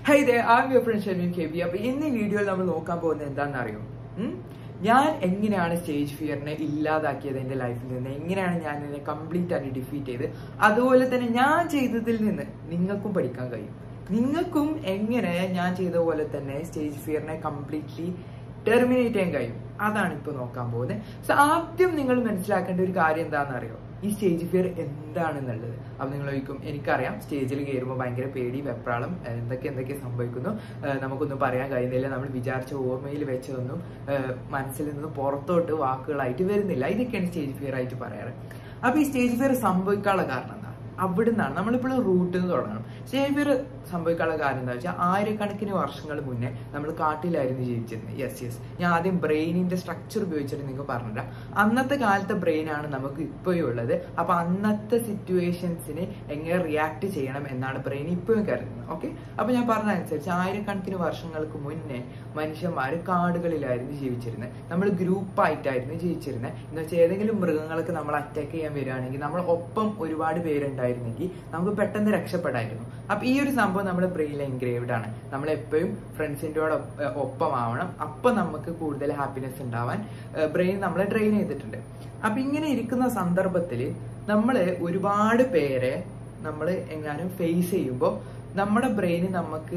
High there am your friend Shemeen K B അപ്പൊ ഇന്ന് ഈ വീഡിയോയിൽ നമ്മൾ നോക്കാൻ പോകുന്നത് എന്താണെന്ന് അറിയോ ഉം? ഞാൻ എങ്ങനെയാണ് സ്റ്റേജ് ഫിയറിനെ ഇല്ലാതാക്കിയത് എന്റെ ലൈഫിൽ നിന്ന് എങ്ങനെയാണ് ഞാൻ ഇതിനെ കംപ്ലീറ്റ് ആയിട്ട് ഡിഫീറ്റ് ചെയ്ത് അതുപോലെ തന്നെ ഞാൻ ചെയ്തതിൽ നിന്ന് നിങ്ങൾക്കും പഠിക്കാൻ കഴിയും നിങ്ങൾക്കും എങ്ങനെ ഞാൻ ചെയ്ത പോലെ തന്നെ സ്റ്റേജ് ഫിയറിനെ കംപ്ലീറ്റ്ലി ടെർമിനേറ്റ് ചെയ്യാൻ കഴിയും അതാണ് ഇപ്പൊ നോക്കാൻ പോകുന്നത് സോ ആദ്യം നിങ്ങൾ മനസ്സിലാക്കേണ്ട ഒരു കാര്യം എന്താണെന്ന് അറിയോ ഈ സ്റ്റേജ് ഫിയർ എന്താണെന്നുള്ളത് അപ്പൊ നിങ്ങൾ ചോദിക്കും എനിക്കറിയാം സ്റ്റേജിൽ കയറുമ്പോൾ ഭയങ്കര പേടി വെപ്രാളം ഏഹ് എന്തൊക്കെ എന്തൊക്കെ സംഭവിക്കുന്നു ഏഹ് നമുക്കൊന്നും പറയാൻ കഴിയുന്നില്ല നമ്മൾ വിചാരിച്ച ഓർമ്മയിൽ വെച്ചതൊന്നും ഏഹ് മനസ്സിൽ നിന്ന് പുറത്തോട്ട് വാക്കുകളായിട്ട് വരുന്നില്ല ഇതൊക്കെയാണ് സ്റ്റേജ് ഫിയർ ആയിട്ട് പറയാറ് അപ്പൊ ഈ സ്റ്റേജ് ഫിയർ സംഭവിക്കാനുള്ള കാരണം എന്താ അവിടുന്നാണ് നമ്മളിപ്പോൾ റൂട്ടിൽ നിന്ന് തുടങ്ങണം സ്റ്റേജ് ഫിയർ സംഭവിക്കാനുള്ള കാര്യം എന്താ വെച്ചാൽ ആയിരക്കണക്കിന് വർഷങ്ങൾ മുന്നേ നമ്മൾ കാട്ടിലായിരുന്നു ജീവിച്ചിരുന്നത് യെസ് യെസ് ഞാൻ ആദ്യം ബ്രെയിനിന്റെ സ്ട്രക്ചർ ഉപയോഗിച്ചിട്ട് നിങ്ങൾക്ക് പറഞ്ഞുതരാം അന്നത്തെ കാലത്തെ ബ്രെയിൻ ആണ് നമുക്ക് ഇപ്പോഴും ഉള്ളത് അപ്പൊ അന്നത്തെ സിറ്റുവേഷൻസിന് എങ്ങനെ റിയാക്ട് ചെയ്യണം എന്നാണ് ബ്രെയിൻ ഇപ്പോഴും കരുതുന്നത് ഓക്കെ അപ്പൊ ഞാൻ പറഞ്ഞ അനുസരിച്ച് ആയിരക്കണക്കിന് വർഷങ്ങൾക്ക് മുന്നേ മനുഷ്യന്മാർ കാടുകളിലായിരുന്നു ജീവിച്ചിരുന്നത് നമ്മൾ ഗ്രൂപ്പായിട്ടായിരുന്നു ജീവിച്ചിരുന്നത് എന്ന് വെച്ചാൽ ഏതെങ്കിലും മൃഗങ്ങൾക്ക് നമ്മൾ അറ്റാക്ക് ചെയ്യാൻ വരികയാണെങ്കിൽ നമ്മൾ ഒപ്പം ഒരുപാട് പേരുണ്ടായിരുന്നെങ്കിൽ നമുക്ക് പെട്ടെന്ന് രക്ഷപ്പെടായിരുന്നു അപ്പൊ ഈ ഒരു സംഭവം നമ്മുടെ ബ്രെയിനിൽ എൻഗ്രേവ്ഡ് ആണ് നമ്മൾ എപ്പോഴും ഫ്രണ്ട്സിൻ്റെയോട് ഒപ്പമാവണം അപ്പൊ നമുക്ക് കൂടുതൽ ഹാപ്പിനെസ് ഉണ്ടാവാൻ ബ്രെയിൻ നമ്മളെ ട്രെയിൻ ചെയ്തിട്ടുണ്ട് അപ്പൊ ഇങ്ങനെ ഇരിക്കുന്ന സന്ദർഭത്തിൽ നമ്മൾ ഒരുപാട് പേരെ നമ്മൾ എങ്ങാനും ഫേസ് ചെയ്യുമ്പോൾ നമ്മുടെ ബ്രെയിന് നമുക്ക്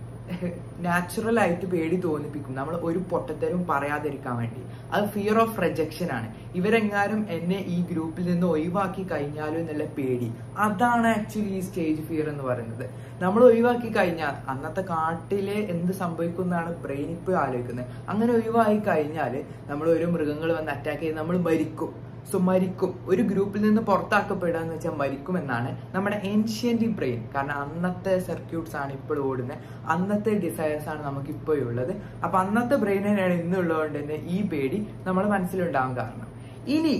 നാച്ചുറൽ ആയിട്ട് പേടി തോന്നിപ്പിക്കും നമ്മൾ ഒരു പൊട്ടത്തരും പറയാതിരിക്കാൻ വേണ്ടി അത് ഫിയർ ഓഫ് റിജക്ഷൻ ആണ് ഇവരെങ്ങാനും എന്നെ ഈ ഗ്രൂപ്പിൽ നിന്ന് ഒഴിവാക്കി കഴിഞ്ഞാലും എന്നുള്ള പേടി അതാണ് ആക്ച്വലി ഈ സ്റ്റേജ് ഫിയർ എന്ന് പറയുന്നത് നമ്മൾ ഒഴിവാക്കി കഴിഞ്ഞാൽ അന്നത്തെ കാട്ടിലെ എന്ത് സംഭവിക്കും എന്നാണ് ബ്രെയിൻ ഇപ്പോൾ ആലോചിക്കുന്നത് അങ്ങനെ ഒഴിവാക്കി കഴിഞ്ഞാൽ നമ്മൾ ഒരു മൃഗങ്ങൾ വന്ന് അറ്റാക്ക് ചെയ്ത് നമ്മൾ മരിക്കും സോ മരിക്കും ഒരു ഗ്രൂപ്പിൽ നിന്ന് പുറത്താക്കപ്പെടുക എന്ന് വെച്ചാൽ മരിക്കും എന്നാണ് നമ്മുടെ ഏൻഷ്യന്റ് ബ്രെയിൻ കാരണം അന്നത്തെ സർക്യൂട്ട്സ് ആണ് ഇപ്പോൾ ഓടുന്നത് അന്നത്തെ ഡിസൈർസ് ആണ് നമുക്ക് ഇപ്പോഴും ഉള്ളത് അപ്പൊ അന്നത്തെ ബ്രെയിൻ തന്നെയാണ് ഇന്നുള്ളതുകൊണ്ട് തന്നെ ഈ പേടി നമ്മുടെ മനസ്സിലുണ്ടാകാൻ കാരണം ഇനി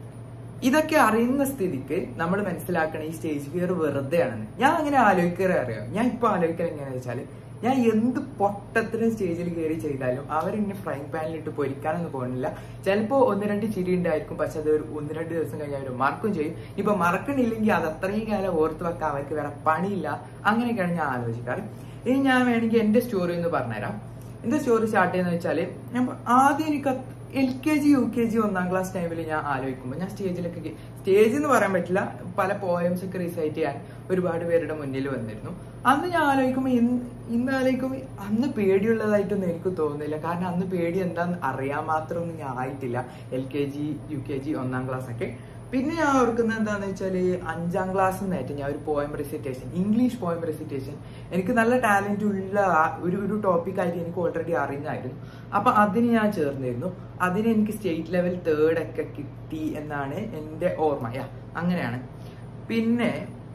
ഇതൊക്കെ അറിയുന്ന സ്ഥിതിക്ക് നമ്മൾ മനസ്സിലാക്കണം ഈ സ്റ്റേജ് ഫിയർ വെറുതെയാണെന്ന് ഞാൻ അങ്ങനെ ആലോചിക്കാറ് അറിയാം ഞാൻ ഇപ്പൊ ആലോചിക്കാൻ എങ്ങനെയാണെന്ന് വെച്ചാൽ ഞാൻ എന്ത് പൊട്ടത്തിനും സ്റ്റേജിൽ കയറി ചെയ്താലും അവരെന്നെ ഫ്രൈങ് പാനിലിട്ട് പൊരിക്കാനൊന്നും പോകുന്നില്ല ചിലപ്പോൾ ഒന്ന് രണ്ട് ചിരി ഉണ്ടായിരിക്കും പക്ഷെ അത് ഒരു ഒന്ന് രണ്ട് ദിവസം കഴിഞ്ഞാൽ അവർ മറക്കും ചെയ്യും ഇപ്പൊ മറക്കണില്ലെങ്കിൽ അത് അത്രയും കാലം ഓർത്ത് വെക്കാൻ അവർക്ക് വേറെ പണിയില്ല അങ്ങനെയൊക്കെയാണ് ഞാൻ ആലോചിക്കാറ് ഇനി ഞാൻ വേണമെങ്കിൽ എന്റെ സ്റ്റോറി ഒന്ന് പറഞ്ഞുതരാം എന്റെ സ്റ്റോറി സ്റ്റാർട്ട് ചെയ്യുന്ന വെച്ചാല് ഞാൻ ആദ്യം എനിക്ക് L K G U K G ഒന്നാം ക്ലാസ് ടൈമിൽ ഞാൻ ആലോചിക്കുമ്പോൾ ഞാൻ സ്റ്റേജിലൊക്കെ സ്റ്റേജ് എന്ന് പറയാൻ പറ്റില്ല പല പോയംസ് ഒക്കെ റിസൈറ്റ് ചെയ്യാൻ ഒരുപാട് പേരുടെ മുന്നിൽ വന്നിരുന്നു അന്ന് ഞാൻ ആലോചിക്കുമ്പോൾ ഇന്ന് ഇന്ന് ആലോചിക്കുമ്പോൾ അന്ന് പേടിയുള്ളതായിട്ടൊന്നും എനിക്ക് തോന്നുന്നില്ല കാരണം അന്ന് പേടി എന്താന്ന് അറിയാൻ മാത്രമൊന്നും ഞാൻ ആയിട്ടില്ല L K G U K G ഒന്നാം ക്ലാസ് ഒക്കെ പിന്നെ ഞാൻ ഓർക്കുന്നത് എന്താന്ന് വെച്ചാൽ അഞ്ചാം ക്ലാസ് നിന്നായിട്ട് ഞാൻ ഒരു poem recitation English poem recitation എനിക്ക് നല്ല ടാലന്റ് ഉള്ള ആ- ഒരു ഒരു ടോപ്പിക്കായിട്ട് എനിക്ക് ഓൾറെഡി അറിയുന്നതായിരുന്നു അപ്പൊ അതിന് ഞാൻ ചേർന്നിരുന്നു അതിന് എനിക്ക് സ്റ്റേറ്റ് ലെവൽ തേർഡ് ഒക്കെ കിട്ടി എന്നാണ് എൻ്റെ ഓർമ്മ യാ അങ്ങനെയാണ് പിന്നെ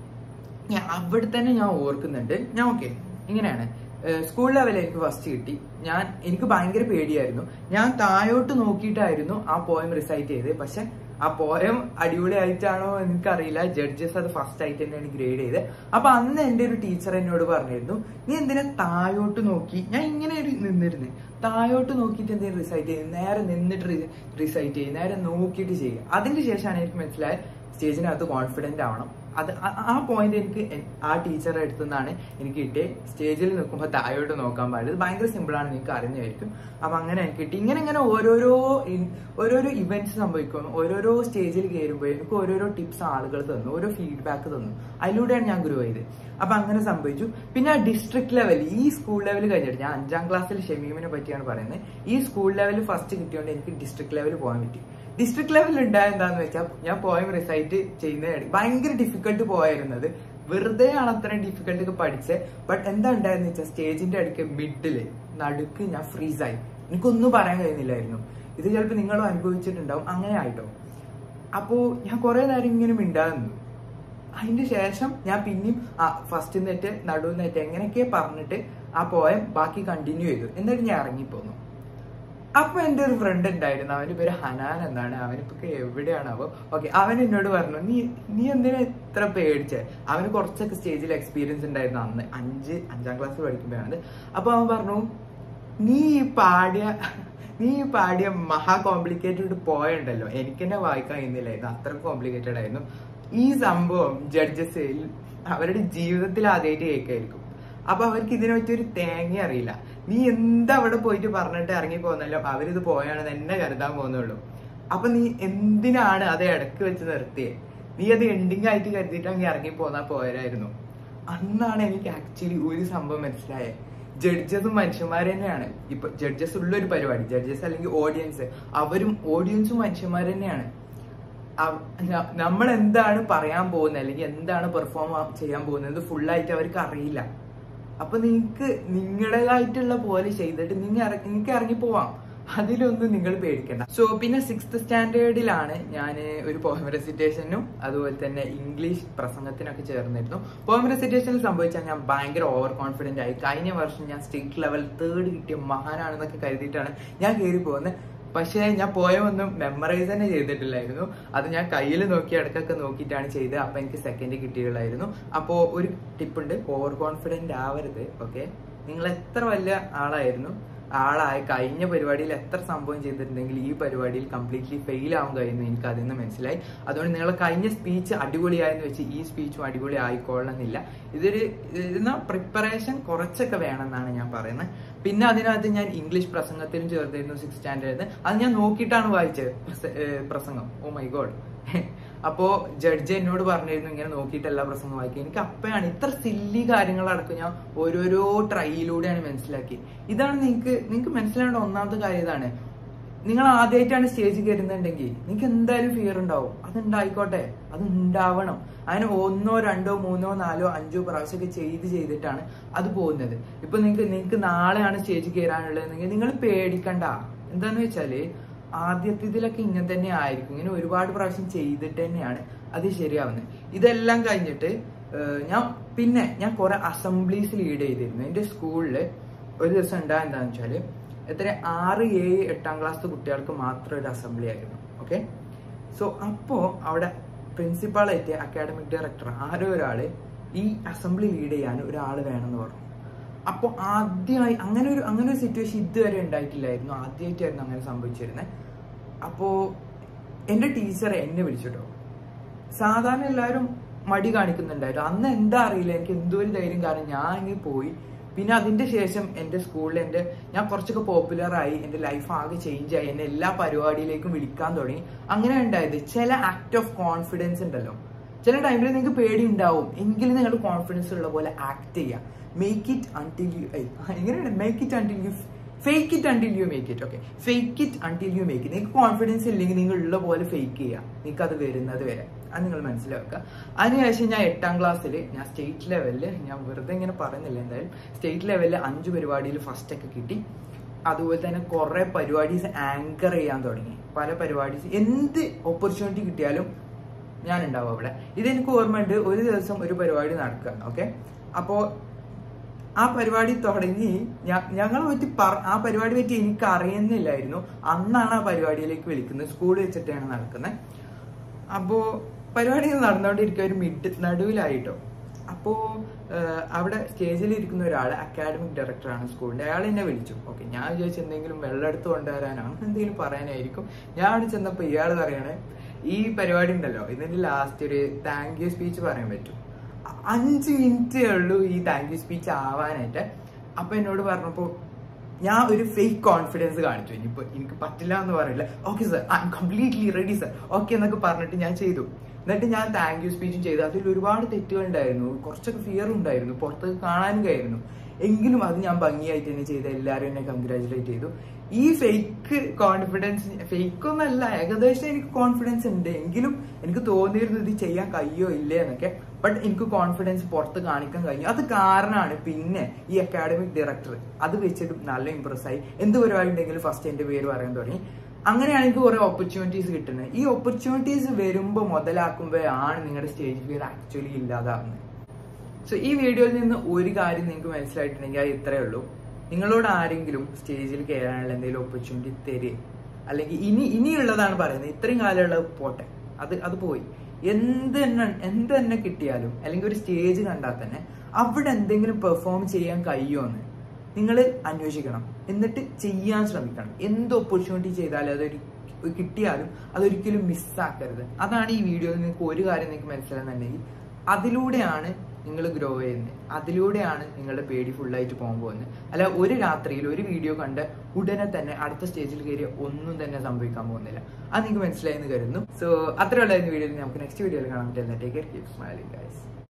ഞാൻ അവിടെ തന്നെ ഞാൻ ഓർക്കുന്നുണ്ട് ഞാൻ ഓക്കെ ഇങ്ങനെയാണ് സ്കൂൾ ലെവലിൽ എനിക്ക് ഫസ്റ്റ് കിട്ടി ഞാൻ എനിക്ക് ഭയങ്കര പേടിയായിരുന്നു ഞാൻ താഴോട്ട് നോക്കിയിട്ടായിരുന്നു ആ പോയം റിസൈറ്റ് ചെയ്തത് പക്ഷെ ആ പോയം അടിപൊളിയായിട്ടാണോ എനിക്കറിയില്ല ജഡ്ജസ് അത് ഫസ്റ്റ് ആയിട്ട് തന്നെയാണ് ഗ്രേഡ് ചെയ്തത് അപ്പൊ അന്ന് എന്റെ ഒരു ടീച്ചർ എന്നോട് പറഞ്ഞിരുന്നു നീ എന്തിനാ താഴോട്ട് നോക്കി ഞാൻ ഇങ്ങനെ ഒരു നിന്നിരുന്നു താഴോട്ട് നോക്കിയിട്ട് എന്തെങ്കിലും റിസൈറ്റ് ചെയ്യും നേരെ നിന്നിട്ട് റിസൈറ്റ് ചെയ്യും നേരെ നോക്കിയിട്ട് ചെയ്യുക അതിന്റെ ശേഷമാണ് എനിക്ക് മനസ്സിലായത് സ്റ്റേജിനകത്ത് കോൺഫിഡന്റ് ആവണം അത് ആ- ആ പോയിന്റ് എനിക്ക് എൻ- ആ ടീച്ചറെ അടുത്തു നിന്നാണ് എനിക്ക് കിട്ടിയത് സ്റ്റേജിൽ നിൽക്കുമ്പോൾ താഴോട്ട് നോക്കാൻ പാടില്ല ഇത് ഭയങ്കര സിമ്പിൾ ആണ് നിങ്ങൾക്ക് അറിഞ്ഞായിരിക്കും അപ്പൊ അങ്ങനെ എനിക്ക് കിട്ടി ഇങ്ങനെ ഇങ്ങനെ ഓരോരോ ഇൻ- ഓരോരോ ഇവന്റ്സ് സംഭവിക്കും ഓരോരോ സ്റ്റേജിൽ കയറുമ്പോൾ എനിക്ക് ഓരോരോ ടിപ്സ് ആളുകൾ തന്നു ഓരോ ഫീഡ്ബാക്ക് തന്നു അതിലൂടെയാണ് ഞാൻ ഗ്രോ ചെയ്തത് അപ്പൊ അങ്ങനെ സംഭവിച്ചു പിന്നെ ആ ഡിസ്ട്രിക്ട് ലെവൽ ഈ സ്കൂൾ ലെവൽ കഴിഞ്ഞിട്ട് ഞാൻ അഞ്ചാം ക്ലാസ്സിൽ ഷമീമിനെ പറ്റിയാണ് പറയുന്നത് ഈ സ്കൂൾ ലെവൽ ഫസ്റ്റ് കിട്ടിയോണ്ട് എനിക്ക് ഡിസ്ട്രിക്ട് ലെവൽ പോകാൻ പറ്റി ഡിസ്ട്രിക്ട് ലെവലിൽ ഉണ്ടായ എന്താന്ന് വെച്ചാൽ ഞാൻ പോയം റിസൈറ്റ് ചെയ്യുന്നതിനിടെ ഭയങ്കര ഡിഫിക്കൽട്ട് പോയിരുന്നത് വെറുതെ ആണ് അത്രയും ഡിഫിക്കൽട്ട് ഒക്കെ പഠിച്ചത് ബട്ട് എന്താ ഉണ്ടായെന്ന് വെച്ചാൽ സ്റ്റേജിന്റെ അടുക്ക് മിഡില് നടുക്ക് ഞാൻ ഫ്രീസായി എനിക്കൊന്നും പറയാൻ കഴിയുന്നില്ലായിരുന്നു ഇത് ചിലപ്പോൾ നിങ്ങളും അനുഭവിച്ചിട്ടുണ്ടാവും അങ്ങനെ ആയിട്ടോ അപ്പോ ഞാൻ കുറെ നേരം ഇങ്ങനെ മിണ്ടാതെ നിന്നു അതിന്റെ ശേഷം ഞാൻ പിന്നെയും ആ ഫസ്റ്റ് നെറ്റ് നടുവ് നെറ്റ് എങ്ങനെയൊക്കെ പറഞ്ഞിട്ട് ആ പോയം ബാക്കി കണ്ടിന്യൂ ചെയ്തു എന്നിട്ട് ഞാൻ ഇറങ്ങിപ്പോന്നു അപ്പൊ എന്റെ ഒരു ഫ്രണ്ട് ഉണ്ടായിരുന്നു അവന്റെ പേര് ഹനാൻ എന്നാണ് അവനിപ്പോ എവിടെയാണ് അവ ഓക്കെ അവൻ എന്നോട് പറഞ്ഞു നീ നീ എന്തിനാ ഇത്ര പേടിച്ചേ അവന് കുറച്ചൊക്കെ സ്റ്റേജിൽ എക്സ്പീരിയൻസ് ഉണ്ടായിരുന്നു അന്ന് അഞ്ച് അഞ്ചാം ക്ലാസ് പഠിക്കുമ്പോഴാണ് അപ്പൊ അവൻ പറഞ്ഞു നീ ഈ പാടിയ നീ ഈ പാടിയ മഹാ കോംപ്ലിക്കേറ്റഡ് പോയുണ്ടല്ലോ എനിക്ക് തന്നെ വായിക്കാൻ കഴിയുന്നില്ലായിരുന്നു അത്ര കോംപ്ലിക്കേറ്റഡ് ആയിരുന്നു ഈ സംഭവം ജഡ്ജസ് അവരുടെ ജീവിതത്തിൽ ആദ്യമായിട്ട് കേൾക്കായിരിക്കും അപ്പൊ അവർക്ക് ഇതിനെ പറ്റി ഒരു തേങ്ങ അറിയില്ല നീ എന്താ അവിടെ പോയിട്ട് പറഞ്ഞിട്ട് ഇറങ്ങി പോകുന്നല്ലോ അവരിത് പോയാണെന്ന് എന്നെ കരുതാൻ പോകുന്നുള്ളൂ അപ്പൊ നീ എന്തിനാണ് അത് ഇടക്ക് വെച്ച് നിർത്തിയേ നീ അത് എൻഡിങ് ആയിട്ട് കരുതിയിട്ട് അങ്ങ് ഇറങ്ങി പോന്നാ പോരായിരുന്നു അന്നാണ് എനിക്ക് ആക്ച്വലി ഒരു സംഭവം മനസ്സിലായത് ജഡ്ജസും മനുഷ്യന്മാർ തന്നെയാണ് ഇപ്പൊ ജഡ്ജസ് ഉള്ള ഒരു പരിപാടി ജഡ്ജസ് അല്ലെങ്കിൽ ഓഡിയൻസ് അവരും ഓഡിയൻസും മനുഷ്യന്മാർ തന്നെയാണ് അവ- ന- നമ്മൾ എന്താണ് പറയാൻ പോകുന്നത് അല്ലെങ്കിൽ എന്താണ് പെർഫോം ചെയ്യാൻ പോകുന്നത് ഫുള്ളായിട്ട് അവർക്ക് അറിയില്ല അപ്പൊ നിങ്ങക്ക് നിങ്ങളുടേതായിട്ടുള്ള പോലെ ചെയ്തിട്ട് നിങ്ങൾ നിങ്ങൾക്ക് ഇറങ്ങി പോവാം അതിലൊന്നും നിങ്ങൾ പേടിക്കണ്ട സോ പിന്നെ സിക്സ്ത് സ്റ്റാൻഡേർഡിലാണ് ഞാൻ ഒരു പോയം റെസിറ്റേഷനും അതുപോലെ തന്നെ ഇംഗ്ലീഷ് പ്രസംഗത്തിനൊക്കെ ചേർന്നിരുന്നു പോയം റെസിറ്റേഷനിൽ സംഭവിച്ചാൽ ഞാൻ ഭയങ്കര ഓവർ കോൺഫിഡന്റ് ആയി കഴിഞ്ഞ വർഷം ഞാൻ സ്റ്റേറ്റ് ലെവൽ തേർഡ് കിട്ടിയ മഹാനാണെന്നൊക്കെ കരുതിയിട്ടാണ് ഞാൻ കയറി പോകുന്നത് പക്ഷേ ഞാൻ പോയൊന്നും മെമ്മറൈസ് തന്നെ ചെയ്തിട്ടില്ലായിരുന്നു അത് ഞാൻ കയ്യിൽ നോക്കി ഇടക്കൊക്കെ നോക്കിയിട്ടാണ് ചെയ്തത് അപ്പൊ എനിക്ക് സെക്കൻഡ് കിട്ടിയുള്ളായിരുന്നു അപ്പോൾ ഒരു ടിപ്പുണ്ട് ഓവർ കോൺഫിഡന്റ് ആവരുത് ഓക്കെ നിങ്ങൾ എത്ര വലിയ ആളായിരുന്നു ആളായ കഴിഞ്ഞ പരിപാടിയിൽ എത്ര സംഭവം ചെയ്തിട്ടുണ്ടെങ്കിൽ ഈ പരിപാടിയിൽ കംപ്ലീറ്റ്ലി ഫെയിൽ ആവാൻ കഴിയുന്നു എനിക്ക് അതിൽ നിന്ന് മനസ്സിലായി അതുകൊണ്ട് നിങ്ങളെ കഴിഞ്ഞ സ്പീച്ച് അടിപൊളിയായെന്ന് വെച്ച് ഈ സ്പീച്ചും അടിപൊളി ആയിക്കൊള്ളണമെന്നില്ല ഇതൊരു ഇതിന് പ്രിപ്പറേഷൻ കുറച്ചൊക്കെ വേണമെന്നാണ് ഞാൻ പറയുന്നത് പിന്നെ അതിനകത്ത് ഞാൻ ഇംഗ്ലീഷ് പ്രസംഗത്തിലും ചേർത്തിരുന്നു സിക്സ് സ്റ്റാൻഡേർഡിന് അത് ഞാൻ നോക്കിയിട്ടാണ് വായിച്ചത് പ്രസ- ഏർ പ്രസംഗം ഓ മൈ ഗോഡ് അപ്പോ ജഡ്ജ് എന്നോട് പറഞ്ഞിരുന്നു ഇങ്ങനെ നോക്കിയിട്ടല്ല പ്രസംഗം വായിക്കുക എനിക്ക് അപ്പോഴാണ് ഇത്ര സില്ലി കാര്യങ്ങളടക്കം ഞാൻ ഓരോരോ ട്രൈയിലൂടെയാണ് മനസ്സിലാക്കി ഇതാണ് നിങ്ങൾക്ക് നിങ്ങൾക്ക് മനസ്സിലാവേണ്ട ഒന്നാമത്തെ കാര്യം ഇതാണ് നിങ്ങൾ ആദ്യമായിട്ടാണ് സ്റ്റേജിൽ കയറുന്നുണ്ടെങ്കിൽ നിങ്ങൾക്ക് എന്തായാലും ഫിയർ ഉണ്ടാവും അത് ഉണ്ടായിക്കോട്ടെ അത് ഉണ്ടാവണം അതിന് ഒന്നോ രണ്ടോ മൂന്നോ നാലോ അഞ്ചോ പ്രാവശ്യമൊക്കെ ചെയ്ത് ചെയ്തിട്ടാണ് അത് പോകുന്നത് ഇപ്പൊ നിങ്ങൾക്ക് നിങ്ങൾക്ക് നാളെയാണ് സ്റ്റേജിൽ കയറാനുള്ളതെങ്കിൽ നിങ്ങൾ പേടിക്കണ്ട എന്താന്ന് വെച്ചാല് ആദ്യത്തിലൊക്കെ ഇങ്ങനെ തന്നെ ആയിരിക്കും ഇങ്ങനെ ഒരുപാട് പ്രാവശ്യം ചെയ്തിട്ട് തന്നെയാണ് അത് ശരിയാവുന്നത് ഇതെല്ലാം കഴിഞ്ഞിട്ട് ഏഹ്, ഞാൻ പിന്നെ ഞാൻ കുറെ അസംബ്ലീസ് ലീഡ് ചെയ്തിരുന്നു എൻ്റെ സ്കൂളിൽ ഒരു ദിവസം ഉണ്ടായ എന്താണെന്ന് വെച്ചാല് എത്ര ആറ് ഏഴ് എട്ടാം ക്ലാസ് കുട്ടികൾക്ക് മാത്രം ഒരു അസംബ്ലി ആയിരുന്നു ഓക്കെ സോ അപ്പോ അവിടെ പ്രിൻസിപ്പാളായിട്ട് അക്കാഡമിക് ഡയറക്ടർ ആരോ ഒരാള് ഈ അസംബ്ലി ലീഡ് ചെയ്യാൻ ഒരാൾ വേണമെന്ന് പറഞ്ഞു അപ്പോൾ ആദ്യമായി അങ്ങനെ ഒരു അങ്ങനെ ഒരു സിറ്റുവേഷൻ ഇതുവരെ ഉണ്ടായിട്ടില്ലായിരുന്നു ആദ്യമായിട്ടായിരുന്നു അങ്ങനെ സംഭവിച്ചിരുന്നത് അപ്പോൾ എൻ്റെ ടീച്ചർ എന്നെ വിളിച്ചിട്ടോ സാധാരണ എല്ലാവരും മടി കാണിക്കുന്നുണ്ടായിരുന്നു അന്ന് എന്താ അറിയില്ല എനിക്ക് എന്തോ ഒരു ധൈര്യം കാരണം ഞാൻ ഇങ്ങനെ പോയി പിന്നെ അതിന്റെ ശേഷം എൻ്റെ സ്കൂളിൽ എൻ്റെ ഞാൻ കുറച്ചൊക്കെ പോപ്പുലർ ആയി എൻ്റെ ലൈഫ് ആകെ ചേഞ്ച് ആയി എന്നെ എല്ലാ പരിപാടിയിലേക്കും വിളിക്കാൻ തുടങ്ങി അങ്ങനെ ഉണ്ടായത് ചില ആക്ട് ഓഫ് കോൺഫിഡൻസ് ഉണ്ടല്ലോ ചില ടൈമിൽ നിങ്ങൾക്ക് പേടി ഉണ്ടാവും എങ്കിലും നിങ്ങൾ കോൺഫിഡൻസ് ഉള്ള പോലെ ആക്ട് ചെയ്യുക മേക്ക് ഇറ്റ് അൺടിൽ യു എങ്ങനെയാണ് make it until you fake it until you make it okay fake it until you make it നിങ്ങൾക്ക് കോൺഫിഡൻസ് ഇല്ലെങ്കിൽ നിങ്ങൾ ഉള്ള പോലെ ഫേക്ക് ചെയ്യുക നിങ്ങൾക്ക് അത് വരുന്നത് വരെ അത് നിങ്ങൾ മനസ്സിലാക്കുക അതിനുശേഷം ഞാൻ എട്ടാം ക്ലാസ്സിൽ ഞാൻ സ്റ്റേറ്റ് ലെവലിൽ ഞാൻ വെറുതെ ഇങ്ങനെ പറയുന്നില്ല എന്തായാലും സ്റ്റേറ്റ് ലെവലിൽ അഞ്ച് പരിപാടിയിൽ ഫസ്റ്റ് ഒക്കെ കിട്ടി അതുപോലെ തന്നെ കുറെ പരിപാടീസ് ആങ്കർ ചെയ്യാൻ തുടങ്ങി പല പരിപാടീസ് എന്ത് ഓപ്പർച്യൂണിറ്റി കിട്ടിയാലും ഞാൻ ഉണ്ടാവും അവിടെ ഇതെനിക്ക് ഓർമ്മയുണ്ട് ഒരു ദിവസം ഒരു പരിപാടി നടക്കുകയാണ് ഓക്കെ അപ്പോൾ ആ പരിപാടി തുടങ്ങി ഞങ്ങളെ പറ്റി പറ ആ പരിപാടി പറ്റി എനിക്ക് അറിയുന്നില്ലായിരുന്നു അന്നാണ് ആ പരിപാടിയിലേക്ക് വിളിക്കുന്നത് സ്കൂളിൽ വെച്ചിട്ടാണ് നടക്കുന്നത് അപ്പോ പരിപാടി നടന്നുകൊണ്ടിരിക്കുക ഒരു മിഡ് നടുവിലായിട്ടോ അപ്പോ ഏഹ്, അവിടെ സ്റ്റേജിൽ ഇരിക്കുന്ന ഒരാൾ അക്കാഡമിക് ഡയറക്ടറാണ് സ്കൂളിന്റെ അയാൾ എന്നെ വിളിച്ചു ഓക്കെ ഞാൻ വിചാരിച്ചു എന്തെങ്കിലും വെള്ളം എടുത്ത് കൊണ്ടുവരാനാണ് എന്തെങ്കിലും പറയാനായിരിക്കും ഞാൻ അവിടെ ചെന്നപ്പോ ഇയാൾ പറയണേ ഈ പരിപാടി ഉണ്ടല്ലോ ഇതിന്റെ ലാസ്റ്റ് ഒരു താങ്ക് യു സ്പീച്ച് പറയാൻ പറ്റും അ- അഞ്ച് മിനിറ്റേ ഉള്ളൂ ഈ താങ്ക് യു സ്പീച്ച് ആവാനായിട്ട് അപ്പൊ എന്നോട് പറഞ്ഞപ്പോ ഞാൻ ഒരു ഫേക്ക് കോൺഫിഡൻസ് കാണിച്ചു ഇനിയിപ്പോ എനിക്ക് പറ്റില്ല എന്ന് പറയില്ല okay sir I am completely ready sir okay എന്നൊക്കെ പറഞ്ഞിട്ട് ഞാൻ ചെയ്തു എന്നിട്ട് ഞാൻ താങ്ക് യു സ്പീച്ചും ചെയ്തു അതിൽ ഒരുപാട് തെറ്റുകൾ ഉണ്ടായിരുന്നു കുറച്ചൊക്കെ ഫിയർ ഉണ്ടായിരുന്നു പുറത്ത് കാണാനും കഴിയുന്നു എങ്കിലും അത് ഞാൻ ഭംഗിയായിട്ട് തന്നെ ചെയ്ത് എല്ലാവരും എന്നെ കൺഗ്രാചുലേറ്റ് ചെയ്തു ഈ ഫേക്ക് കോൺഫിഡൻസ് ഫേക്ക് ഒന്നല്ല ഏകദേശം എനിക്ക് കോൺഫിഡൻസ് ഉണ്ട് എങ്കിലും എനിക്ക് തോന്നിയിരുന്നു ഇത് ചെയ്യാൻ കഴിയോ ഇല്ലേ എന്നൊക്കെ ബട്ട് എനിക്ക് കോൺഫിഡൻസ് പുറത്ത് കാണിക്കാൻ കഴിഞ്ഞു അത് കാരണമാണ് പിന്നെ ഈ അക്കാഡമിക് ഡയറക്ടർ അത് വെച്ചിട്ട് നല്ല ഇമ്പ്രസ് ആയി എന്ത് പരിപാടി ഉണ്ടെങ്കിലും ഫസ്റ്റ് എന്റെ പേര് പറയാൻ തുടങ്ങി അങ്ങനെയാണ് എനിക്ക് കുറെ ഓപ്പർച്യൂണിറ്റീസ് കിട്ടുന്നത് ഈ ഓപ്പർച്യൂണിറ്റീസ് വരുമ്പോൾ മുതലാക്കുമ്പോഴാണ് നിങ്ങളുടെ സ്റ്റേജ് ഫിയർ ആക്ച്വലി ഇല്ലാതാവുന്നത് സോ ഈ വീഡിയോയിൽ നിന്ന് ഒരു കാര്യം നിങ്ങൾക്ക് മനസ്സിലായിട്ടുണ്ടെങ്കിൽ അത് ഇത്രയേ ഉള്ളൂ നിങ്ങളോട് ആരെങ്കിലും സ്റ്റേജിൽ കയറാനുള്ള എന്തെങ്കിലും ഓപ്പർച്യൂണിറ്റി തരുക അല്ലെങ്കിൽ ഇനി ഇനിയുള്ളതാണ് പറയുന്നത് ഇത്രയും കാലമുള്ളത് പോട്ടെ അത് അത് പോയി എന്ത് തന്നെ എന്ത് തന്നെ കിട്ടിയാലും അല്ലെങ്കിൽ ഒരു സ്റ്റേജ് കണ്ടാൽ തന്നെ അവിടെ എന്തെങ്കിലും പെർഫോം ചെയ്യാൻ കഴിയുമോന്ന് നിങ്ങൾ അന്വേഷിക്കണം എന്നിട്ട് ചെയ്യാൻ ശ്രമിക്കണം എന്ത് ഓപ്പർച്യൂണിറ്റി ചെയ്താലും അതൊരു കിട്ടിയാലും അതൊരിക്കലും മിസ്സാക്കരുത് അതാണ് ഈ വീഡിയോയിൽ നിങ്ങൾക്ക് ഒരു കാര്യം നിങ്ങൾക്ക് മനസ്സിലാകുന്നുണ്ടെങ്കിൽ അതിലൂടെയാണ് നിങ്ങൾ ഗ്രോ ചെയ്യുന്നത് അതിലൂടെയാണ് നിങ്ങളുടെ പേടി ഫുള്ളായിട്ട് പോകാൻ പോകുന്നത് അല്ല ഒരു രാത്രിയിൽ ഒരു വീഡിയോ കണ്ട് ഉടനെ തന്നെ അടുത്ത സ്റ്റേജിൽ കയറി ഒന്നും തന്നെ സംഭവിക്കാൻ പോകുന്നില്ല അത് നിങ്ങൾക്ക് മനസ്സിലായെന്ന് കരുതുന്നു സോ അത്രയുള്ള വീഡിയോയിൽ നമുക്ക് നെക്സ്റ്റ് വീഡിയോയിൽ കാണാൻ പറ്റില്ല take care keep smiling guys